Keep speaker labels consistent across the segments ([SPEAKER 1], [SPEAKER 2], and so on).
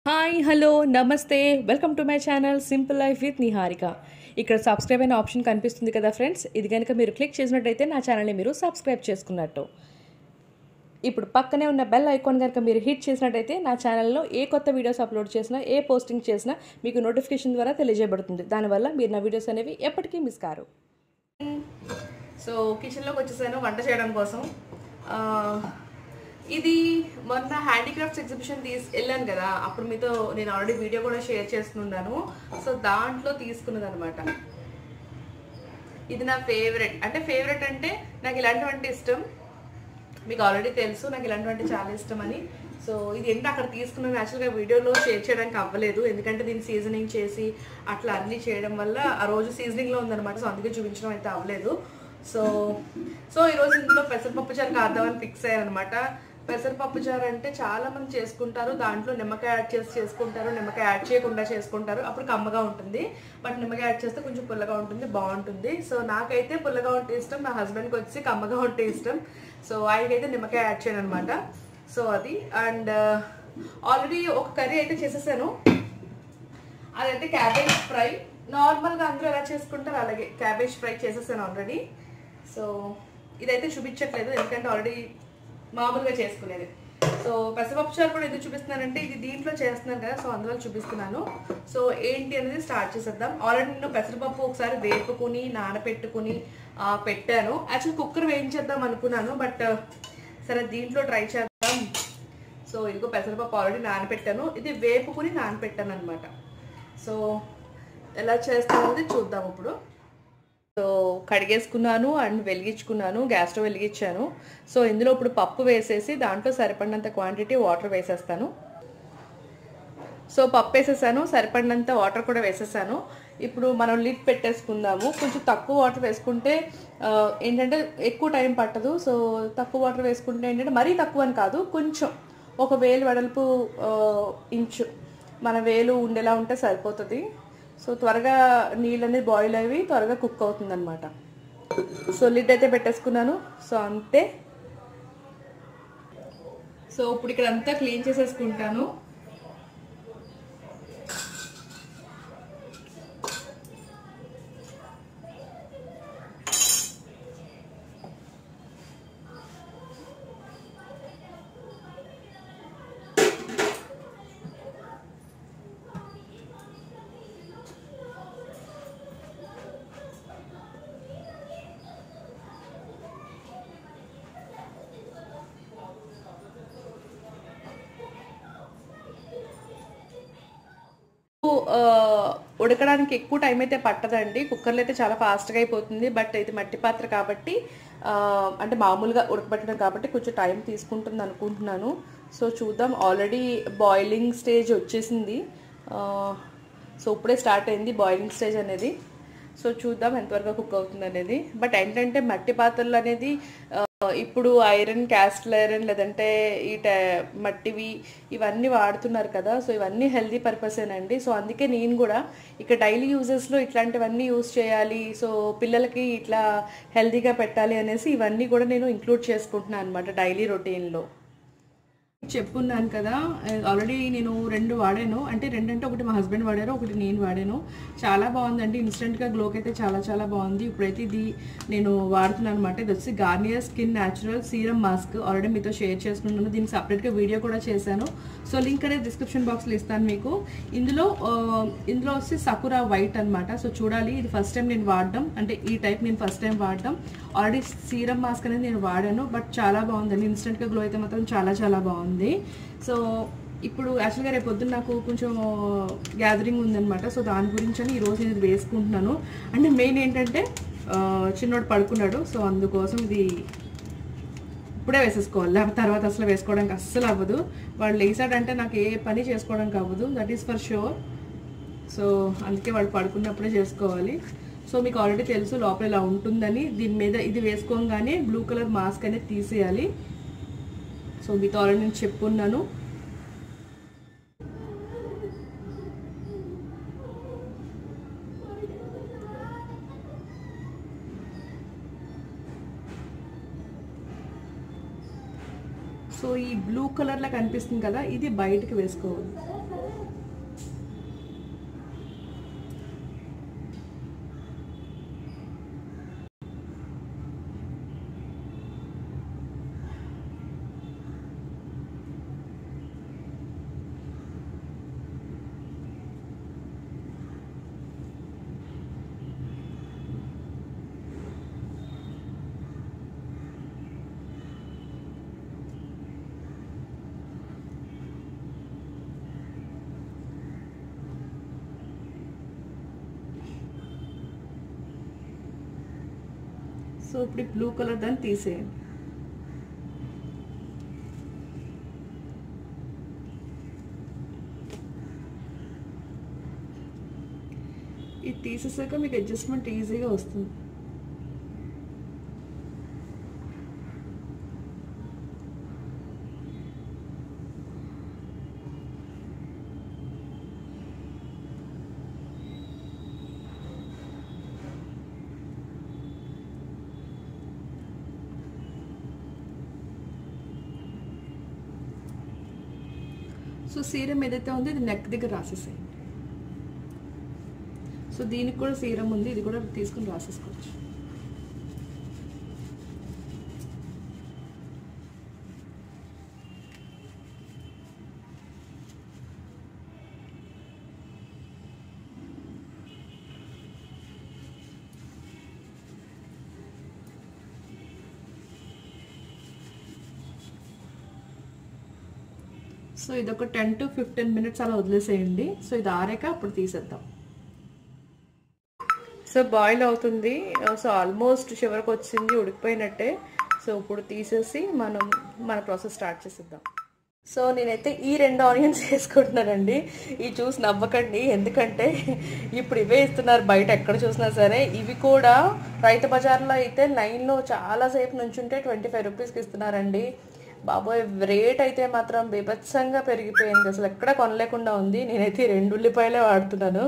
[SPEAKER 1] hi hello నమస్తే welcome to my channel simple life with Niharika ఇక్కడ subscribe అయిన option కనిపిస్తుంది కదా ఫ్రెండ్స్ ఇది కనుక మీరు క్లిక్ చేసినట్టయితే నా ఛానల్ని మీరు సబ్స్క్రైబ్ చేసుకున్నట్టు ఇప్పుడు పక్కనే ఉన్న బెల్ ఐకాన్ కనుక మీరు హిట్ చేసినట్టయితే నా ఛానల్లో ఏ కొత్త వీడియోస్ అప్లోడ్ చేసినా ఏ పోస్టింగ్ చేసినా మీకు నోటిఫికేషన్ ద్వారా తెలియజేయబడుతుంది దానివల్ల మీరు నా వీడియోస్ అనేవి ఎప్పటికీ మిస్ కారు సో కిచెన్లోకి వచ్చేసాను వంట చేయడం కోసం ఆ, ఇది మొన్న హ్యాండీక్రాఫ్ట్స్ ఎగ్జిబిషన్ తీసి వెళ్ళాను కదా అప్పుడు మీతో నేను ఆల్రెడీ వీడియో కూడా షేర్ చేస్తున్నాను సో దాంట్లో తీసుకున్నది అనమాట ఇది నా ఫేవరెట్ అంటే ఫేవరెట్ అంటే నాకు ఇలాంటివంటి ఇష్టం మీకు ఆల్రెడీ తెలుసు నాకు ఇలాంటివంటి చాలా ఇష్టం అని సో ఇది ఏంటి అక్కడ తీసుకున్న యాక్చువల్గా వీడియోలో షేర్ చేయడానికి అవ్వలేదు ఎందుకంటే దీన్ని సీజనింగ్ చేసి అట్లా అన్నీ చేయడం వల్ల ఆ రోజు సీజనింగ్లో ఉందన్నమాట సో అందుకే చూపించడం అయితే అవ్వలేదు సో సో ఈరోజు ఇందులో పెసరపప్పు చారు కాద్దామని ఫిక్స్ అయ్యానమాట పెసరపప్పు చారు అంటే చాలా మంది చేసుకుంటారు దాంట్లో నిమ్మకాయ యాడ్ చేసి చేసుకుంటారు నిమ్మకాయ యాడ్ చేయకుండా చేసుకుంటారు అప్పుడు కమ్మగా ఉంటుంది బట్ నిమ్మకాయ యాడ్ చేస్తే కొంచెం పుల్లగా ఉంటుంది బాగుంటుంది సో నాకైతే పుల్లగా ఉంటే ఇష్టం మా హస్బెండ్కి వచ్చి కమ్మగా ఉంటే ఇష్టం సో ఆయనకైతే నిమ్మకాయ యాడ్ చేయను అనమాట సో అది అండ్ ఆల్రెడీ ఒక కర్రీ అయితే చేసేసాను అదైతే క్యాబేజ్ ఫ్రై నార్మల్గా అందరూ ఎలా చేసుకుంటారు అలాగే క్యాబేజ్ ఫ్రై చేసేసాను ఆల్రెడీ సో ఇదైతే చూపించట్లేదు ఎందుకంటే ఆల్రెడీ మామూలుగా చేసుకునేది సో పెసరపప్పు చారు కూడా ఎందుకు చూపిస్తున్నానంటే ఇది దీంట్లో చేస్తున్నాను కదా సో అందువల్ల చూపిస్తున్నాను సో ఏంటి అనేది స్టార్ట్ చేసేద్దాం ఆల్రెడీ నేను పెసరపప్పు ఒకసారి వేపుకుని నానపెట్టుకుని ఆ, పెట్టాను యాక్చువల్ కుక్కర్ వేయించేద్దాం అనుకున్నాను బట్ సరే దీంట్లో ట్రై చేద్దాం సో ఇదిగో పెసరపప్పు ఆల్రెడీ నానపెట్టాను ఇది వేపుకుని నానపెట్టాను అనమాట సో ఎలా చేస్తామనేది చూద్దాం ఇప్పుడు సో కడిగేసుకున్నాను అండ్ వెలిగించుకున్నాను గ్యాస్ స్టవ్ వెలిగించాను సో ఇందులో ఇప్పుడు పప్పు వేసేసి దాంట్లో సరిపడినంత క్వాంటిటీ వాటర్ వేసేస్తాను సో పప్పు వేసేసాను సరిపడినంత వాటర్ కూడా వేసేసాను ఇప్పుడు మనం లిడ్ పెట్టేసుకుందాము కొంచెం తక్కువ వాటర్ వేసుకుంటే ఆ, ఏంటంటే ఎక్కువ టైం పట్టదు సో తక్కువ వాటర్ వేసుకుంటే ఏంటంటే మరీ తక్కువ అని కాదు కొంచెం ఒక వేలు వెడల్పు ఆ, ఇంచు మన వేలు ఉండేలా ఉంటే సరిపోతుంది సో త్వరగా నీళ్ళు అనేది బాయిల్ అయ్యి త్వరగా కుక్ అవుతుంది అనమాట సో లిడ్ అయితే పెట్టేసుకున్నాను సో అంతే సో ఇప్పుడు ఇక్కడ అంతా క్లీన్ చేసేసుకుంటాను ఆ, ఉడకడానికి ఎక్కువ టైం అయితే పట్టదండి కుక్కర్లో అయితే చాలా ఫాస్ట్గా అయిపోతుంది బట్ ఇది మట్టి పాత్ర కాబట్టి ఆ, అంటే మామూలుగా ఉడకబెట్టడం కాబట్టి కొంచెం టైం తీసుకుంటుంది అనుకుంటున్నాను సో చూద్దాం ఆల్రెడీ బాయిలింగ్ స్టేజ్ వచ్చేసింది ఆ, సో ఇప్పుడే స్టార్ట్ అయింది బాయిలింగ్ స్టేజ్ అనేది సో చూద్దాం ఎంతవరకు కుక్ అవుతుంది అనేది బట్ ఏంటంటే మట్టి పాత్రలు అనేది ఆ, ఇప్పుడు ఐరన్ క్యాస్ట్ ఐరన్ లేదంటే ఈ ట- మట్టివి ఇవన్నీ వాడుతున్నారు కదా సో ఇవన్నీ హెల్దీ పర్పసేనండి సో అందుకే నేను కూడా ఇక డైలీ యూజెస్లో ఇట్లాంటివన్నీ యూజ్ చేయాలి సో పిల్లలకి ఇట్లా హెల్దీగా పెట్టాలి అనేసి ఇవన్నీ కూడా నేను ఇంక్లూడ్ చేసుకుంటున్నాను అనమాట డైలీ రొటీన్లో చెప్పున్నాను కదా ఆల్రెడీ నేను రెండు వాడాను అంటే రెండంటే ఒకటి మా హస్బెండ్ వాడారు ఒకటి నేను వాడాను చాలా బాగుందండి ఇన్స్టెంట్గా గ్లోకి అయితే చాలా చాలా బాగుంది ఇప్పుడైతే ఇది నేను వాడుతున్నాను అనమాట ఇది వచ్చి Garnier skin natural serum mask already మీతో షేర్ చేసుకున్నాను దీనికి సపరేట్గా వీడియో కూడా చేశాను సో లింక్ అనేది డిస్క్రిప్షన్ బాక్స్లో ఇస్తాను మీకు ఇందులో ఆ, ఇందులో వచ్చి సకురా వైట్ అన్నమాట సో చూడాలి ఇది ఫస్ట్ టైం నేను వాడడం అంటే ఈ టైప్ నేను ఫస్ట్ టైం వాడడం ఆల్రెడీ సీరం మాస్క్ అనేది నేను వాడాను బట్ చాలా బాగుందండి ఇన్స్టెంట్గా గ్లో అయితే మాత్రం చాలా చాలా బాగుంది సో ఇప్పుడు యాక్చువల్గా రేపు పొద్దున్న నాకు కొంచెం గ్యాదరింగ్ ఉందన్నమాట సో దాని గురించి అని ఈరోజు నేను ఇది వేసుకుంటున్నాను అంటే మెయిన్ ఏంటంటే ఆ, చిన్నోడు పడుకున్నాడు సో అందుకోసం ఇది ఇప్పుడే వేసేసుకోవాలి లేకపోతే తర్వాత అసలు వేసుకోవడానికి అస్సలు అవ్వదు వాడు లేచాడంటే నాకు ఏ పని చేసుకోవడానికి అవ్వదు that is for sure so అందుకే వాడు పడుకున్నప్పుడే చేసుకోవాలి సో మీకు ఆల్రెడీ తెలుసు లోపల ఇలా ఉంటుందని దీని మీద ఇది వేసుకోగానే బ్లూ కలర్ మాస్క్ అనేది తీసేయాలి సో మీతో ఆల్రెడీ నేను చెప్పున్నాను సో ఈ బ్లూ కలర్లో కనిపిస్తుంది కదా ఇది బయటకు వేసుకోవాలి సో ఇప్పుడు బ్లూ కలర్ దాన్ని తీసేయండి ఇది తీసేసాక మీకు అడ్జస్ట్మెంట్ ఈజీగా వస్తుంది సో సీరం ఏదైతే ఉందో ఇది నెక్ దగ్గర రాసేసేయండి సో దీనికి కూడా సీరం ఉంది ఇది కూడా తీసుకుని రాసేసుకోవచ్చు సో ఇది ఒక టెన్ టు ఫిఫ్టీన్ మినిట్స్ అలా వదిలేసేయండి సో ఇది ఆరాక అప్పుడు తీసేద్దాం సో బాయిల్ అవుతుంది సో ఆల్మోస్ట్ చివరికి వచ్చింది ఉడికిపోయినట్టే సో ఇప్పుడు తీసేసి మనం మన ప్రాసెస్ స్టార్ట్ చేసేద్దాం సో నేనైతే ఈ రెండు ఆనియన్స్ వేసుకుంటున్నానండి ఈ చూసి నవ్వకండి ఎందుకంటే ఇప్పుడు ఇవే ఇస్తున్నారు బయట ఎక్కడ చూసినా సరే ఇవి కూడా రైతు బజార్లో అయితే లైన్లో చాలాసేపు నుంచుంటే ట్వంటీ ఫైవ్ రూపీస్కి ఇస్తున్నారండి బాబోయ్ రేట్ అయితే మాత్రం బీభత్సంగా పెరిగిపోయింది అసలు ఎక్కడ కొనలేకుండా ఉంది నేనైతే రెండు ఉల్లిపాయలే వాడుతున్నాను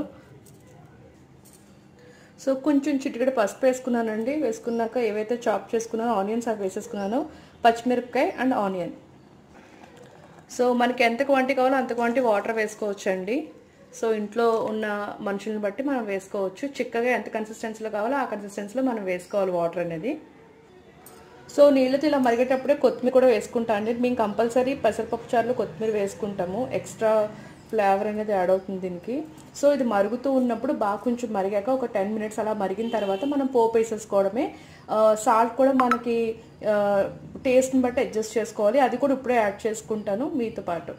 [SPEAKER 1] సో కొంచెం చిటికెడు పసుపు వేసుకున్నానండి వేసుకున్నాక ఏవైతే చాప్ చేసుకున్నానో ఆనియన్స్ అవి వేసేసుకున్నాను పచ్చిమిరపకాయ అండ్ ఆనియన్ సో మనకి ఎంత క్వాంటిటీ కావాలో అంత క్వాంటిటీ వాటర్ వేసుకోవచ్చు అండి సో ఇంట్లో ఉన్న మనుషులను బట్టి మనం వేసుకోవచ్చు చిక్కగా ఎంత కన్సిస్టెన్సీలో కావాలో ఆ కన్సిస్టెన్సీలో మనం వేసుకోవాలి వాటర్ అనేది సో నీళ్ళతో ఇలా మరిగేటప్పుడే కొత్తిమీర కూడా వేసుకుంటా అండి మేము కంపల్సరీ పెసరపప్పు చారులో కొత్తిమీర వేసుకుంటాము ఎక్స్ట్రా ఫ్లేవర్ అనేది యాడ్ అవుతుంది దీనికి సో ఇది మరుగుతూ ఉన్నప్పుడు బాగా కొంచెం మరిగాక ఒక టెన్ మినిట్స్ అలా మరిగిన తర్వాత మనం పోపు వేసేసుకోవడమే సాల్ట్ కూడా మనకి టేస్ట్ని బట్టి అడ్జస్ట్ చేసుకోవాలి అది కూడా ఇప్పుడే యాడ్ చేసుకుంటాను మీతో పాటు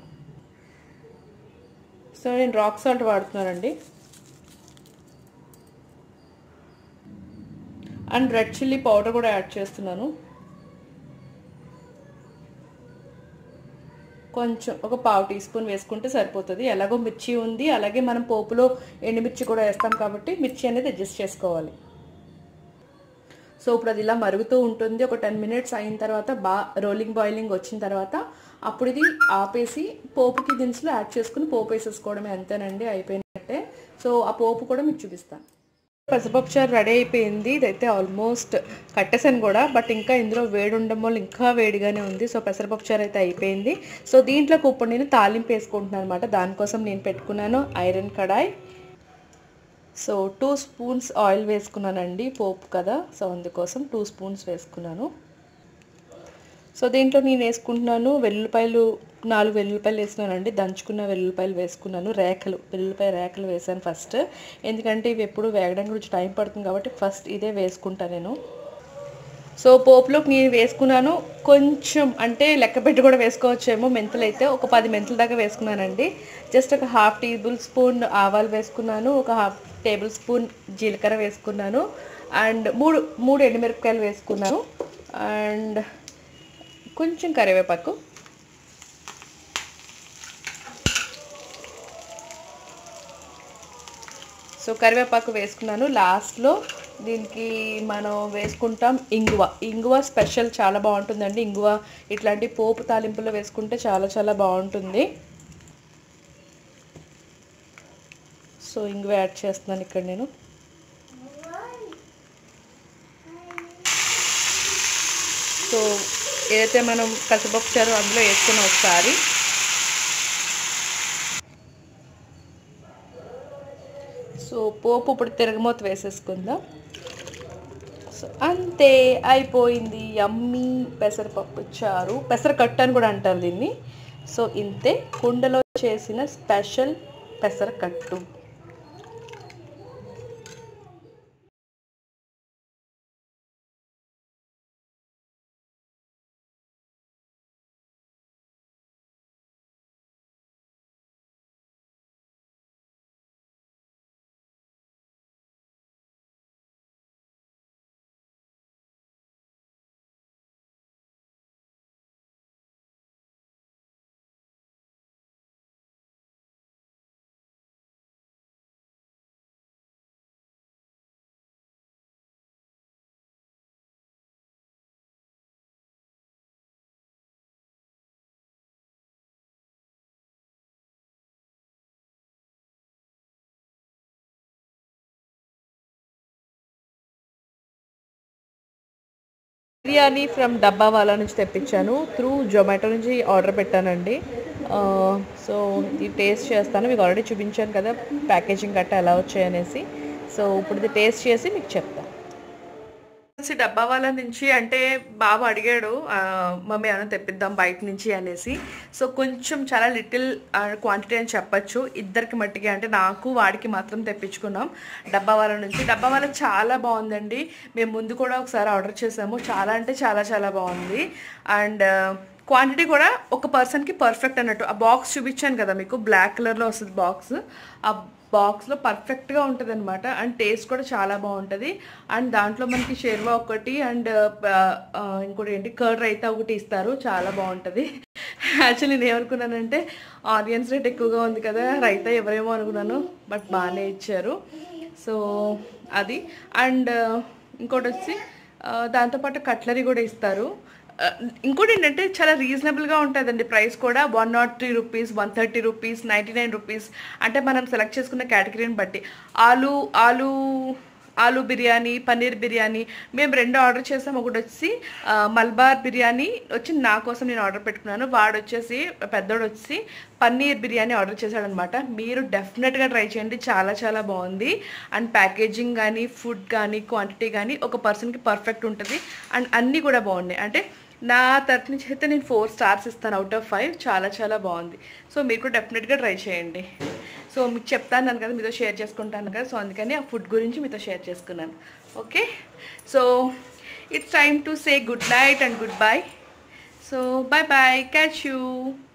[SPEAKER 1] సో నేను రాక్ సాల్ట్ వాడుతున్నానండి అండ్ రెడ్ చిల్లీ పౌడర్ కూడా యాడ్ చేస్తున్నాను కొంచెం ఒక పావు టీ స్పూన్ వేసుకుంటే సరిపోతుంది ఎలాగో మిర్చి ఉంది అలాగే మనం పోపులో ఎండుమిర్చి కూడా వేస్తాం కాబట్టి మిర్చి అనేది అడ్జస్ట్ చేసుకోవాలి సో ఇప్పుడు అది ఇలా మరుగుతూ ఉంటుంది ఒక టెన్ మినిట్స్ అయిన తర్వాత బా రోలింగ్ బాయిలింగ్ వచ్చిన తర్వాత అప్పుడు ఇది ఆపేసి పోపుకి దినుసులు యాడ్ చేసుకుని పోపు వేసేసుకోవడమే అంతేనండి అయిపోయినట్టే సో ఆ పోపు కూడా మీకు చూపిస్తాను పెసరపప్పు చారు రెడీ అయిపోయింది ఇదైతే ఆల్మోస్ట్ కట్టేసాను కూడా బట్ ఇంకా ఇందులో వేడి ఉండడం వల్ల ఇంకా వేడిగానే ఉంది సో పెసరపప్పు చారు అయితే అయిపోయింది సో దీంట్లోకి ఇప్పుడు నేను తాలింపు వేసుకుంటున్నాను అనమాట దానికోసం నేను పెట్టుకున్నాను iron kadai so two spoons oil వేసుకున్నానండి పోపు కదా సో అందుకోసం టూ స్పూన్స్ వేసుకున్నాను సో దీంట్లో నేను వేసుకుంటున్నాను వెల్లుల్లిపాయలు నాలుగు వెల్లుల్లిపాయలు వేసుకున్నానండి దంచుకున్న వెల్లుల్లిపాయలు వేసుకున్నాను రేఖలు వెల్లుల్లిపాయ రేఖలు వేసాను ఫస్ట్ ఎందుకంటే ఇవి ఎప్పుడు వేగడానికి కొంచెం టైం పడుతుంది కాబట్టి ఫస్ట్ ఇదే వేసుకుంటాను నేను సో పోపులోకి నేను వేసుకున్నాను కొంచెం అంటే లెక్క పెట్టి కూడా వేసుకోవచ్చేమో మెంతులు అయితే ఒక పది మెంతుల దాకా వేసుకున్నానండి జస్ట్ ఒక హాఫ్ టేబుల్ స్పూన్ ఆవాలు వేసుకున్నాను ఒక హాఫ్ టేబుల్ స్పూన్ జీలకర్ర వేసుకున్నాను అండ్ మూడు మూడు ఎండుమిరపకాయలు వేసుకున్నాను అండ్ కొంచెం కరివేపాకు సో కరివేపాకు వేసుకున్నాను లాస్ట్లో దీనికి మనం వేసుకుంటాం ఇంగువ ఇంగువ స్పెషల్ చాలా బాగుంటుందండి ఇంగువ ఇట్లాంటి పోపు తాలింపులో వేసుకుంటే చాలా చాలా బాగుంటుంది సో ఇంగువ యాడ్ చేస్తున్నాను ఇక్కడ నేను సో ఏదైతే మనం కసపప్పు చారు అందులో వేసుకుని ఒకసారి సో పోపు ఇప్పుడు తిరగమూత వేసేసుకుందాం సో అంతే అయిపోయింది యమ్మీ పెసరపప్పు చారు పెసరకట్టు అని కూడా అంటారు దీన్ని సో ఇంతే కుండలో చేసిన స్పెషల్ పెసరకట్టు బిర్యానీ ఫ్రమ్ డబ్బా వాళ్ళ నుంచి తెప్పించాను త్రూ జొమాటో నుంచి ఆర్డర్ పెట్టానండి ఆ, సో ఇది టేస్ట్ చేస్తాను మీకు ఆల్రెడీ చూపించాను కదా ప్యాకేజింగ్ గట్టా ఎలా వచ్చాయనేసి సో ఇప్పుడు ఇది టేస్ట్ చేసి మీకు చెప్తాను వచ్చి డబ్బా వాళ్ళ నుంచి అంటే బాబు అడిగాడు ఆ, మమ్మీ ఏమైనా తెప్పిద్దాం బయట నుంచి అనేసి సో కొంచెం చాలా లిటిల్ క్వాంటిటీ అని చెప్పచ్చు ఇద్దరికి మట్టికి అంటే నాకు వాడికి మాత్రం తెప్పించుకున్నాం డబ్బా వాళ్ళ నుంచి డబ్బా వాళ్ళ చాలా బాగుందండి మేము ముందు కూడా ఒకసారి ఆర్డర్ చేసాము చాలా అంటే చాలా చాలా బాగుంది అండ్ క్వాంటిటీ కూడా ఒక పర్సన్కి పర్ఫెక్ట్ అన్నట్టు ఆ బాక్స్ చూపించాను కదా మీకు బ్లాక్ కలర్లో వస్తుంది బాక్స్ ఆ బాక్స్లో పర్ఫెక్ట్గా ఉంటుంది అనమాట అండ్ టేస్ట్ కూడా చాలా బాగుంటుంది అండ్ దాంట్లో మనకి షేర్వా ఒకటి అండ్ ఇంకోటి ఏంటి కర్డ్ రైతా ఒకటి ఇస్తారు చాలా బాగుంటుంది యాక్చువల్లీ నేను ఏమనుకున్నానంటే ఆనియన్స్ రేట్ ఎక్కువగా ఉంది కదా రైతా ఎవరేమో అనుకున్నాను బట్ బాగానే ఇచ్చారు సో అది అండ్ ఇంకోటి వచ్చి ఆ, దాంతోపాటు కట్లరీ కూడా ఇస్తారు ఆ, ఇంకోటి ఏంటంటే చాలా రీజనబుల్గా ఉంటుందండి ప్రైస్ కూడా one nought three rupees one thirty rupees ninety nine rupees అంటే మనం సెలెక్ట్ చేసుకున్న కేటగిరీని బట్టి ఆలు ఆలు ఆలు బిర్యానీ పన్నీర్ బిర్యానీ మేము రెండు ఆర్డర్ చేసాం ఒకటి వచ్చి ఆ, మల్బార్ బిర్యానీ వచ్చి నా కోసం నేను ఆర్డర్ పెట్టుకున్నాను వాడు వచ్చేసి పెద్దోడు వచ్చి పన్నీర్ బిర్యానీ ఆర్డర్ చేశాడనమాట మీరు డెఫినెట్గా ట్రై చేయండి చాలా చాలా బాగుంది అండ్ ప్యాకేజింగ్ కానీ ఫుడ్ కానీ క్వాంటిటీ కానీ ఒక పర్సన్కి పర్ఫెక్ట్ ఉంటుంది అండ్ అన్నీ కూడా బాగున్నాయి అంటే నా తరఫు నుంచి అయితే నేను ఫోర్ స్టార్స్ ఇస్తాను అవుట్ ఆఫ్ ఫైవ్ చాలా చాలా బాగుంది సో మీరు కూడా డెఫినెట్గా ట్రై చేయండి సో మీకు చెప్తాను కదా మీతో షేర్ చేసుకుంటాను కదా సో అందుకని ఆ ఫుడ్ గురించి మీతో షేర్ చేసుకున్నాను okay so it's time to say good night and good bye so bye bye catch you